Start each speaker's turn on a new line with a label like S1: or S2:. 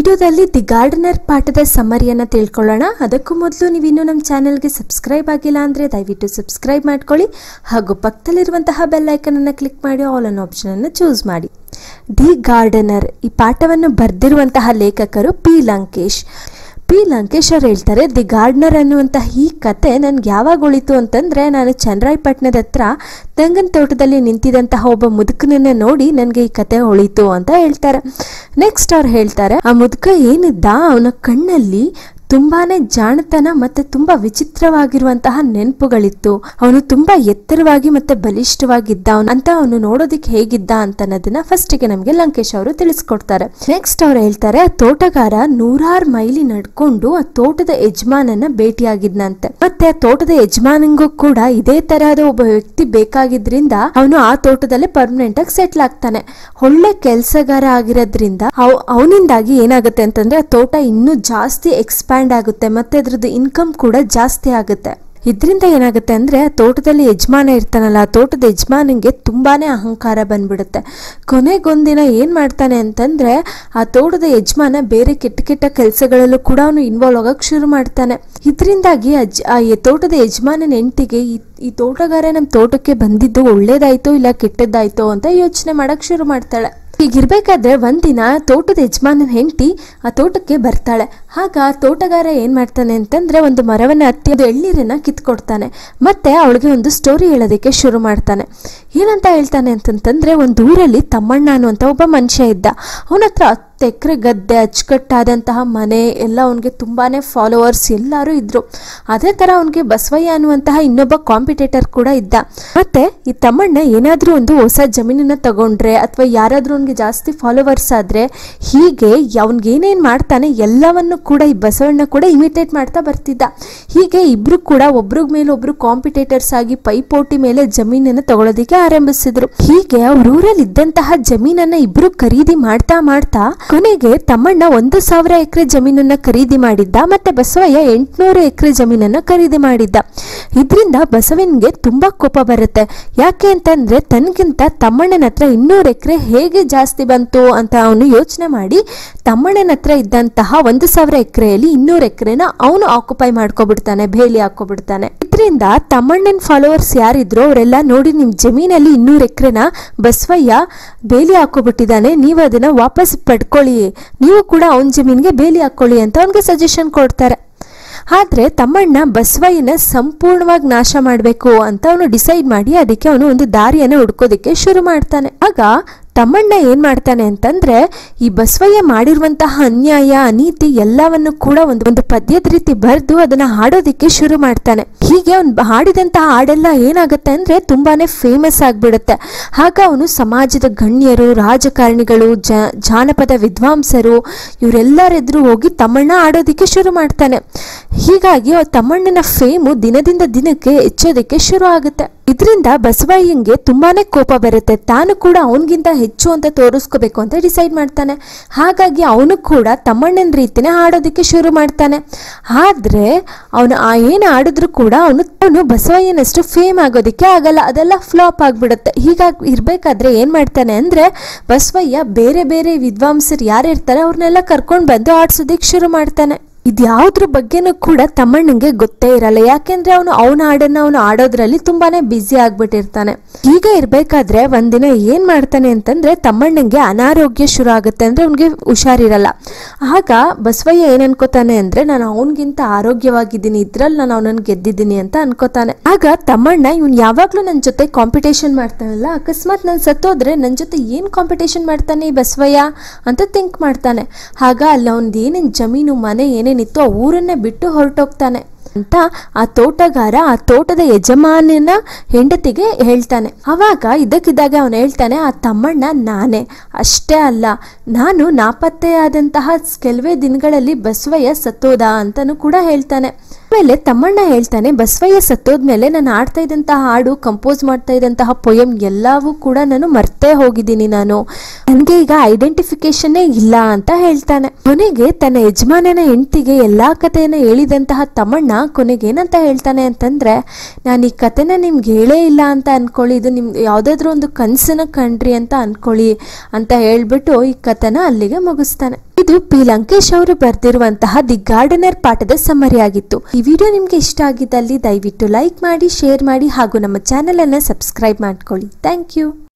S1: ವಿಡಿಯೋದಲ್ಲಿ the gardener ಪಾಠದ ಸಮ್ಮರಿಯನ್ನು ತಿಳ್ಕೊಳ್ಳೋಣ ಅದಕ್ಕೂ ಮೊದಲು ನೀವು ಇನ್ನೂ ನಮ್ಮ ಚಾನೆಲ್ಗೆ ಸಬ್ಸ್ಕ್ರೈಬ್ ಆಗಿಲ್ಲ ಅಂದರೆ ದಯವಿಟ್ಟು ಸಬ್ಸ್ಕ್ರೈಬ್ ಮಾಡ್ಕೊಳ್ಳಿ ಹಾಗೂ ಪಕ್ಕದಲ್ಲಿರುವಂತಹ ಬೆಲ್ ಐಕನನ್ನು ಕ್ಲಿಕ್ ಮಾಡಿ ಆಲ್ ಅನ್ನೋ ಆಪ್ಷನನ್ನು ಚೂಸ್ ಮಾಡಿ ದಿ ಗಾರ್ಡನರ್ ಈ ಪಾಠವನ್ನು ಬರೆದಿರುವಂತಹ ಲೇಖಕರು ಪಿ ಲಂಕೇಶ್ ಪಿ ಲಂಕೇಶ್ ಅವ್ರು ಹೇಳ್ತಾರೆ ದಿ ಗಾರ್ಡ್ನರ್ ಅನ್ನುವಂತಹ ಈ ಕತೆ ನನ್ಗೆ ಯಾವಾಗ ಉಳಿತು ಅಂತಂದರೆ ನಾನು ಚನ್ನರಾಯಪಟ್ಟಣದ ಹತ್ರ ತೆಂಗಿನ ತೋಟದಲ್ಲಿ ನಿಂತಿದ್ದಂತಹ ಒಬ್ಬ ಮುದುಕನನ್ನ ನೋಡಿ ನನಗೆ ಈ ಕತೆ ಉಳಿತು ಅಂತ ಹೇಳ್ತಾರೆ ನೆಕ್ಸ್ಟ್ ಅವ್ರು ಹೇಳ್ತಾರೆ ಆ ಮುದುಕ ಏನಿದ್ದ ಅವನ ಕಣ್ಣಲ್ಲಿ ತುಂಬಾನೇ ಜಾಣತನ ಮತ್ತೆ ತುಂಬಾ ವಿಚಿತ್ರವಾಗಿರುವಂತಹ ನೆನಪುಗಳಿತ್ತು ಅವನು ತುಂಬಾ ಎತ್ತರವಾಗಿ ಮತ್ತೆ ಬಲಿಷ್ಠವಾಗಿದ್ದ ಅವ್ನು ಅಂತ ಅವನು ನೋಡೋದಿಕ್ಕೆ ಹೇಗಿದ್ದ ಅಂತ ಅನ್ನೋದನ್ನ ಫಸ್ಟಿಗೆ ನಮಗೆ ಲಂಕೇಶ್ ಅವರು ತಿಳಿಸ್ಕೊಡ್ತಾರೆ ನೆಕ್ಸ್ಟ್ ಅವ್ರು ಹೇಳ್ತಾರೆ ಆ ತೋಟಗಾರ ನೂರಾರು ಮೈಲಿ ನಡ್ಕೊಂಡು ಆ ತೋಟದ ಯಜಮಾನನ ಭೇಟಿಯಾಗಿದ್ನಂತೆ ಮತ್ತೆ ಆ ತೋಟದ ಯಜಮಾನಿಗೂ ಕೂಡ ಇದೇ ತರಹದ ಒಬ್ಬ ವ್ಯಕ್ತಿ ಬೇಕಾಗಿದ್ರಿಂದ ಅವನು ಆ ತೋಟದಲ್ಲೇ ಪರ್ಮನೆಂಟ್ ಆಗಿ ಸೆಟ್ಲ್ ಆಗ್ತಾನೆ ಒಳ್ಳೆ ಕೆಲಸಗಾರ ಆಗಿರೋದ್ರಿಂದ ಅವನಿಂದಾಗಿ ಏನಾಗುತ್ತೆ ಅಂತಂದ್ರೆ ಆ ತೋಟ ಇನ್ನೂ ಜಾಸ್ತಿ ಎಕ್ಸ್ಪ್ಯಾಂಡ್ ಆಗುತ್ತೆ ಮತ್ತೆ ಅದ್ರದ್ದು ಇನ್ಕಮ್ ಕೂಡ ಜಾಸ್ತಿ ಆಗುತ್ತೆ ಇದರಿಂದ ಏನಾಗುತ್ತೆ ಅಂದ್ರೆ ಆ ತೋಟದಲ್ಲಿ ಯಜಮಾನ ಇರ್ತಾನಲ್ಲ ಆ ತೋಟದ ಯಜಮಾನಿಗೆ ತುಂಬಾನೇ ಅಹಂಕಾರ ಬಂದ್ಬಿಡುತ್ತೆ ಕೊನೆಗೊಂದಿನ ಏನ್ ಮಾಡ್ತಾನೆ ಅಂತಂದ್ರೆ ಆ ತೋಟದ ಯಜಮಾನ ಬೇರೆ ಕೆಟ್ಟ ಕೆಟ್ಟ ಕೆಲಸಗಳಲ್ಲೂ ಕೂಡ ಅವನು ಇನ್ವಾಲ್ವ್ ಆಗಕ್ಕೆ ಶುರು ಮಾಡ್ತಾನೆ ಇದರಿಂದಾಗಿ ಅಜ್ ಆ ಯ- ತೋಟದ ಯಜಮಾನನ ಹೆಂಡತಿಗೆ ಈ ಈ ತೋಟಗಾರ ನಮ್ಮ ತೋಟಕ್ಕೆ ಬಂದಿದ್ದು ಒಳ್ಳೇದಾಯ್ತೋ ಇಲ್ಲ ಕೆಟ್ಟದ್ದಾಯ್ತೋ ಅಂತ ಯೋಚನೆ ಮಾಡಕ್ ಶುರು ಮಾಡ್ತಾಳೆ ಹೀಗಿರ್ಬೇಕಾದ್ರೆ ಒಂದಿನ ತೋಟದ ಯಜಮಾನನ ಹೆಂಡತಿ ಆ ತೋಟಕ್ಕೆ ಬರ್ತಾಳೆ ಆಗ ಆ ತೋಟಗಾರ ಏನ್ ಮಾಡ್ತಾನೆ ಅಂತಂದ್ರೆ ಒಂದು ಮರವನ್ನ ಹತ್ತಿ ಅದು ಎಳ್ನೀರನ್ನ ಕಿತ್ಕೊಡ್ತಾನೆ ಮತ್ತೆ ಅವಳಿಗೆ ಒಂದು ಸ್ಟೋರಿ ಹೇಳೋದಕ್ಕೆ ಶುರು ಮಾಡ್ತಾನೆ ಏನಂತ ಹೇಳ್ತಾನೆ ಅಂತಂತಂದ್ರೆ ಒಂದು ಊರಲ್ಲಿ ತಮ್ಮಣ್ಣ ಅನ್ನುವಂತ ಒಬ್ಬ ಮನುಷ್ಯ ಇದ್ದ ಅವನ ಹತ್ರ ಹತ್ತು ಎಕರೆ ಗದ್ದೆ ಅಚ್ಚುಕಟ್ಟಾದಂತಹ ಮನೆ ಎಲ್ಲ ಅವನಿಗೆ ತುಂಬಾನೇ ಫಾಲೋವರ್ಸ್ ಎಲ್ಲರೂ ಇದ್ರು ಅದೇ ತರ ಅವನಿಗೆ ಬಸವಯ್ಯ ಅನ್ನುವಂತಹ ಇನ್ನೊಬ್ಬ ಕಾಂಪಿಟೇಟರ್ ಕೂಡ ಇದ್ದ ಮತ್ತೆ ಈ ತಮ್ಮಣ್ಣ ಏನಾದ್ರೂ ಒಂದು ಹೊಸ ಜಮೀನನ್ನ ತಗೊಂಡ್ರೆ ಅಥವಾ ಯಾರಾದ್ರೂ ಅವನಿಗೆ ಜಾಸ್ತಿ ಫಾಲೋವರ್ಸ್ ಆದ್ರೆ ಹೀಗೆ ಅವನ್ಗೆ ಏನೇನ್ ಮಾಡ್ತಾನೆ ಎಲ್ಲವನ್ನು ಕೂಡ ಈ ಬಸವಣ್ಣ ಕೂಡ ಇಮಿಟೇಟ್ ಮಾಡ್ತಾ ಬರ್ತಿದ್ದ ಹೀಗೆ ಇಬ್ರು ಕೂಡ ಒಬ್ರಿಗ್ ಮೇಲೆ ಒಬ್ರು ಕಾಂಪಿಟೇಟರ್ಸ್ ಆಗಿ ಪೈಪೋಟಿ ಮೇಲೆ ಜಮೀನನ್ನ ತಗೊಳ್ಳೋದಿಕ್ಕೆ ಆರಂಭಿಸಿದ್ರು ಹೀಗೆ ಅವ್ರ ಊರಲ್ಲಿ ಇದ್ದಂತಹ ಜಮೀನನ್ನ ಇಬ್ರು ಖರೀದಿ ಮಾಡ್ತಾ ಮಾಡ್ತಾ ಕೊನೆಗೆ ತಮ್ಮಣ್ಣ ಒಂದು ಸಾವಿರ ಎಕರೆ ಜಮೀನನ್ನ ಖರೀದಿ ಮಾಡಿದ್ದ ಮತ್ತೆ ಬಸವಯ್ಯ ಎಂಟ್ನೂರು ಎಕರೆ ಜಮೀನನ್ನ ಖರೀದಿ ಮಾಡಿದ್ದ ಇದರಿಂದ ಬಸವನಿಗೆ ತುಂಬಾ ಕೋಪ ಬರುತ್ತೆ ಯಾಕೆ ಅಂತಂದ್ರೆ ತನಗಿಂತ ತಮ್ಮಣ್ಣನ ಹತ್ರ ಇನ್ನೂರು ಎಕರೆ ಹೇಗೆ ಜಾಸ್ತಿ ಬಂತು ಅಂತ ಅವನು ಯೋಚನೆ ಮಾಡಿ ತಮ್ಮಣ್ಣನ ಹತ್ರ ಇದ್ದಂತಹ ಒಂದು ಸಾವಿರ ಎಕರೆಯಲ್ಲಿ ಇನ್ನೂರು ಎಕರೆನ ಅವನು ಆಕ್ಯುಪೈ ಮಾಡ್ಕೊಬಿಡ್ತಾನೆ ಬೇಲಿ ಹಾಕೋಬಿಡ್ತಾನೆ ಇದರಿಂದ ತಮ್ಮಣ್ಣನ ಫಾಲೋವರ್ಸ್ ಯಾರಿದ್ರು ಅವರೆಲ್ಲ ನೋಡಿ ನಿಮ್ ಜಮೀನಲ್ಲಿ ಇನ್ನೂರು ಎಕರೆನ ಬಸವಯ್ಯ ಬೇಲಿ ಹಾಕೋಬಿಟ್ಟಿದ್ದಾನೆ ನೀವು ಅದನ್ನ ವಾಪಸ್ ಪಡ್ಕೊಳ್ಳಿ ನೀವು ಕೂಡ ಅವನ ಜಮೀನ್ಗೆ ಬೇಲಿ ಹಾಕೊಳ್ಳಿ ಅಂತ ಅವನಿಗೆ ಸಜೆಷನ್ ಕೊಡ್ತಾರೆ ಆದ್ರೆ ತಮ್ಮಣ್ಣ ಬಸವಯ್ಯನ ಸಂಪೂರ್ಣವಾಗಿ ನಾಶ ಮಾಡಬೇಕು ಅಂತ ಅವನು ಡಿಸೈಡ್ ಮಾಡಿ ಅದಕ್ಕೆ ಅವನು ಒಂದು ದಾರಿಯನ್ನು ಹುಡ್ಕೋದಿಕ್ಕೆ ಶುರು ಮಾಡ್ತಾನೆ ಆಗ ತಮ್ಮಣ್ಣ ಏನ್ ಮಾಡ್ತಾನೆ ಅಂತಂದ್ರೆ ಈ ಬಸವಯ್ಯ ಮಾಡಿರುವಂತಹ ಅನ್ಯಾಯ ಅನೀತಿ ಎಲ್ಲವನ್ನು ಕೂಡ ಒಂದು ಒಂದು ಪದ್ಯದ ರೀತಿ ಬರೆದು ಅದನ್ನ ಹಾಡೋದಿಕ್ಕೆ ಶುರು ಮಾಡ್ತಾನೆ ಹೀಗೆ ಅವ್ನು ಹಾಡಿದಂತಹ ಹಾಡೆಲ್ಲ ಏನಾಗುತ್ತೆ ಅಂದ್ರೆ ತುಂಬಾನೇ ಫೇಮಸ್ ಆಗ್ಬಿಡುತ್ತೆ ಆಗ ಅವನು ಸಮಾಜದ ಗಣ್ಯರು ರಾಜಕಾರಣಿಗಳು ಜ ಜಾನಪದ ವಿದ್ವಾಂಸರು ಇವರೆಲ್ಲರೆದುರು ಹೋಗಿ ತಮ್ಮಣ್ಣ ಆಡೋದಿಕ್ಕೆ ಶುರು ಮಾಡ್ತಾನೆ ಹೀಗಾಗಿ ಅವ್ರ ತಮ್ಮಣ್ಣನ ಫೇಮು ದಿನದಿಂದ ದಿನಕ್ಕೆ ಹೆಚ್ಚೋದಕ್ಕೆ ಶುರು ಆಗುತ್ತೆ ಇದರಿಂದ ಬಸವಯ್ಯಂಗೆ ತುಂಬಾನೇ ಕೋಪ ಬರುತ್ತೆ ತಾನು ಕೂಡ ಅವನಿಗಿಂತ ಹೆಚ್ಚು ಅಂತ ತೋರಿಸ್ಕೋಬೇಕು ಅಂತ ಡಿಸೈಡ್ ಮಾಡ್ತಾನೆ ಹಾಗಾಗಿ ಅವನು ಕೂಡ ತಮ್ಮಣ್ಣನ ರೀತಿನೇ ಆಡೋದಕ್ಕೆ ಶುರು ಮಾಡ್ತಾನೆ ಆದ್ರೆ ಅವನು ಆ ಏನು ಆಡಿದ್ರು ಕೂಡ ಅವನು ಅವನು ಬಸವಯ್ಯನಷ್ಟು ಫೇಮ್ ಆಗೋದಕ್ಕೆ ಆಗಲ್ಲ ಅದೆಲ್ಲ ಫ್ಲಾಪ್ ಆಗ್ಬಿಡುತ್ತೆ ಹೀಗಾಗಿ ಇರ್ಬೇಕಾದ್ರೆ ಏನ್ ಮಾಡ್ತಾನೆ ಅಂದ್ರೆ ಬಸವಯ್ಯ ಬೇರೆ ಬೇರೆ ವಿದ್ವಾಂಸರು ಯಾರು ಇರ್ತಾರೆ ಅವ್ರನ್ನೆಲ್ಲ ಕರ್ಕೊಂಡು ಬಂದು ಆಡ್ಸೋದಕ್ಕೆ ಶುರು ಮಾಡ್ತಾನೆ ಇದ್ಯಾವ್ದ್ರ ಬಗ್ಗೆನೂ ಕೂಡ ತಮ್ಮಣ್ಣಂಗೆ ಗೊತ್ತೇ ಇರಲ್ಲ ಯಾಕೆಂದ್ರೆ ಅವನು ಅವನ ಹಾಡನ್ನ ಅವನು ಆಡೋದ್ರಲ್ಲಿ ತುಂಬಾನೇ ಬ್ಯುಸಿ ಆಗ್ಬಿಟ್ಟಿರ್ತಾನೆ ಹೀಗೆ ಇರ್ಬೇಕಾದ್ರೆ ಒಂದಿನ ಏನ್ ಮಾಡ್ತಾನೆ ಅಂತಂದ್ರೆ ತಮ್ಮಣ್ಣಂಗೆ ಅನಾರೋಗ್ಯ ಶುರು ಆಗುತ್ತೆ ಅಂದ್ರೆ ಅವ್ನಿಗೆ ಹುಷಾರಿರಲ್ಲ ಆಗ ಬಸವಯ್ಯ ಏನ್ ಅನ್ಕೋತಾನೆ ಅಂದ್ರೆ ನಾನು ಅವನಿಗಿಂತ ಆರೋಗ್ಯವಾಗಿದ್ದೀನಿ ಇದ್ರಲ್ಲಿ ನಾನು ಅವನನ್ನ ಗೆದ್ದಿದ್ದೀನಿ ಅಂತ ಅನ್ಕೋತಾನೆ ಆಗ ತಮ್ಮಣ್ಣ ಇವ್ನು ಯಾವಾಗ್ಲೂ ನನ್ನ ಜೊತೆ ಕಾಂಪಿಟೇಷನ್ ಮಾಡ್ತಾನಲ್ಲ ಅಕಸ್ಮಾತ್ ನಾನು ಸತ್ತೋದ್ರೆ ನನ್ನ ಜೊತೆ ಏನ್ ಕಾಂಪಿಟೇಷನ್ ಮಾಡ್ತಾನೆ ಈ ಬಸವಯ್ಯ ಅಂತ ಥಿಂಕ್ ಮಾಡ್ತಾನೆ ಆಗ ಅಲ್ಲಿ ಅವ್ನದ್ದು ಏನೇನ್ ಜಮೀನು ಮನೆ ಏನೇನಿತ್ತು ಆ ಊರನ್ನೇ ಬಿಟ್ಟು ಹೊರಟೋಗ್ತಾನೆ ಅಂತ ಆ ತೋಟಗಾರ ಆ ತೋಟದ ಯಜಮಾನನ ಹೆಂಡತಿಗೆ ಹೇಳ್ತಾನೆ ಅವಾಗ ಇದಕ್ಕಿದ್ದಾಗ ಅವನು ಹೇಳ್ತಾನೆ ಆ ತಮ್ಮಣ್ಣ ನಾನೇ ಅಷ್ಟೇ ಅಲ್ಲ ನಾನು ನಾಪತ್ತೆಯಾದಂತಹ ಕೆಲವೇ ದಿನಗಳಲ್ಲಿ ಬಸವಯ್ಯ ಸತ್ತೋದ ಅಂತನೂ ಕೂಡ ಹೇಳ್ತಾನೆ ಆಮೇಲೆ ತಮ್ಮಣ್ಣ ಹೇಳ್ತಾನೆ ಬಸವಯ್ಯ ಸತ್ತೋದ್ಮೇಲೆ ನಾನು ಆಡ್ತಾ ಇದ್ದಂತಹ ಹಾಡು ಕಂಪೋಸ್ ಮಾಡ್ತಾ ಇದ್ದಂತಹ ಪೊಯಮ್ ಎಲ್ಲವೂ ಕೂಡ ನಾನು ಮರ್ತೇ ಹೋಗಿದ್ದೀನಿ ನಾನು ನನಗೆ ಈಗ ಐಡೆಂಟಿಫಿಕೇಶನ್ನೇ ಇಲ್ಲ ಅಂತ ಹೇಳ್ತಾನೆ ಕೊನೆಗೆ ತನ್ನ ಯಜಮಾನನ ಹೆಂಡತಿಗೆ ಎಲ್ಲಾ ಕಥೆಯನ್ನ ಹೇಳಿದಂತಹ ತಮ್ಮಣ್ಣ ಕೊನೆಗೆ ಏನಂತ ಹೇಳ್ತಾನೆ ಅಂತಂದ್ರೆ ನಾನು ಈ ಕಥೆನ ನಿಮ್ಗೆ ಹೇಳೇ ಇಲ್ಲ ಅಂತ ಅನ್ಕೊಳ್ಳಿ ಇದು ನಿಮ್ ಯಾವ್ದಾದ್ರು ಒಂದು ಕನ್ಸನ್ನ ಕಂಡ್ರಿ ಅಂತ ಅನ್ಕೊಳ್ಳಿ ಅಂತ ಹೇಳ್ಬಿಟ್ಟು ಈ ಕಥೆನ ಅಲ್ಲಿಗೆ ಮುಗಿಸ್ತಾನೆ ಇದು ಪಿ ಲಂಕೇಶ್ ಅವರು ಬರೆದಿರುವಂತಹ ದಿ ಗಾರ್ಡನರ್ ಪಾಠದ ಸಮ್ಮರಿ ಆಗಿತ್ತು ಈ ವಿಡಿಯೋ ನಿಮ್ಗೆ ಇಷ್ಟ ಆಗಿದ್ದಲ್ಲಿ ದಯವಿಟ್ಟು ಲೈಕ್ ಮಾಡಿ ಶೇರ್ ಮಾಡಿ ಹಾಗೂ ನಮ್ಮ ಚಾನೆಲ್ ಅನ್ನ ಸಬ್ಸ್ಕ್ರೈಬ್ ಮಾಡ್ಕೊಳ್ಳಿ ಥ್ಯಾಂಕ್ ಯು